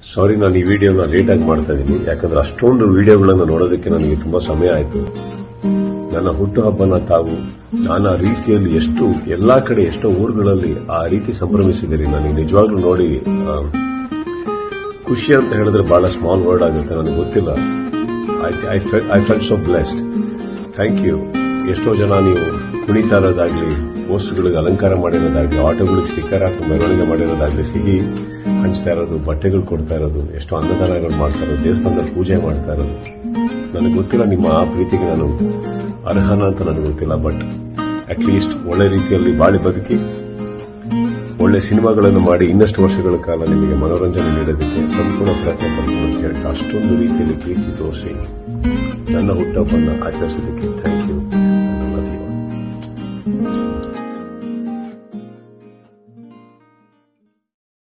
ಸಾರಿ ನಾನು ಈ ವಿಡಿಯೋನ ಲೇಟ್ ಆಗಿ ಮಾಡ್ತಾ ಇದ್ದೀನಿ ಯಾಕಂದ್ರೆ ಅಷ್ಟೊಂದು ವಿಡಿಯೋಗಳನ್ನ ನೋಡೋದಕ್ಕೆ ನನಗೆ ತುಂಬಾ ಸಮಯ ಆಯಿತು ನನ್ನ ಹುಟ್ಟುಹಬ್ಬನ ತಾವು ನಾನಾ ರೀತಿಯಲ್ಲಿ ಎಷ್ಟು ಎಲ್ಲಾ ಕಡೆ ಎಷ್ಟೋ ಊರುಗಳಲ್ಲಿ ಆ ರೀತಿ ಸಂಭ್ರಮಿಸಿದ್ದೀರಿ ನನಗೆ ನಿಜವಾಗ್ಲೂ ನೋಡಿ ಆ, ಖುಷಿ ಅಂತ ಹೇಳಿದ್ರೆ ಬಹಳ ಸ್ಮಾಲ್ ವರ್ಡ್ ಆಗುತ್ತೆ ನನಗೆ ಗೊತ್ತಿಲ್ಲ I feel so blessed thank you ಎಷ್ಟೋ ಜನ ನೀವು ಕುಣಿತಾ ಇರೋದಾಗ್ಲಿ ಪೋಸ್ಟ್ಗಳಿಗೆ ಅಲಂಕಾರ ಮಾಡಿರೋದಾಗ್ಲಿ ಆಟೋಗಳಿಗೆ ಸ್ಟಿಕ್ಕರ್ ಹಾಕಿ ಮೆರವಣಿಗೆ ಮಾಡಿರೋದಾಗ್ಲಿ ಸಿಹಿ ಹಂಚ್ತಾ ಇರೋದು ಬಟ್ಟೆಗಳು ಕೊಡ್ತಾ ಇರೋದು ಎಷ್ಟೋ ಅನ್ನದಾನಗಳು ಮಾಡ್ತಾ ಇರೋದು ದೇವಸ್ಥಾನದಲ್ಲಿ ಪೂಜೆ ಮಾಡ್ತಾ ಇರೋದು ನನಗೆ ಗೊತ್ತಿಲ್ಲ ನಿಮ್ಮ ಆ ಪ್ರೀತಿಗೆ ನಾನು ಅರ್ಹನ ಅಂತ ನನಗೆ ಗೊತ್ತಿಲ್ಲ ಬಟ್ ಅಟ್ ಲೀಸ್ಟ್ ಒಳ್ಳೆ ರೀತಿಯಲ್ಲಿ ಬಾಳಿ ಬದುಕಿ ಒಳ್ಳೆ ಸಿನಿಮಾಗಳನ್ನು ಮಾಡಿ ಇನ್ನಷ್ಟು ವರ್ಷಗಳ ಕಾಲ ನಿಮಗೆ ಮನೋರಂಜನೆ ನೀಡೋದಕ್ಕೆ ಸಂಪೂರ್ಣ ಪ್ರಯತ್ನ ಪಡ್ತೀನಿ ಅಂತ ಹೇಳಿ ಅಷ್ಟೊಂದು ರೀತಿಯಲ್ಲಿ ಪ್ರೀತಿ ತೋರಿಸಿ ನನ್ನ ಹುಟ್ಟಹಬ್ಬವನ್ನು ಆಚರಿಸೋದಕ್ಕೆ ಥ್ಯಾಂಕ್ ಯು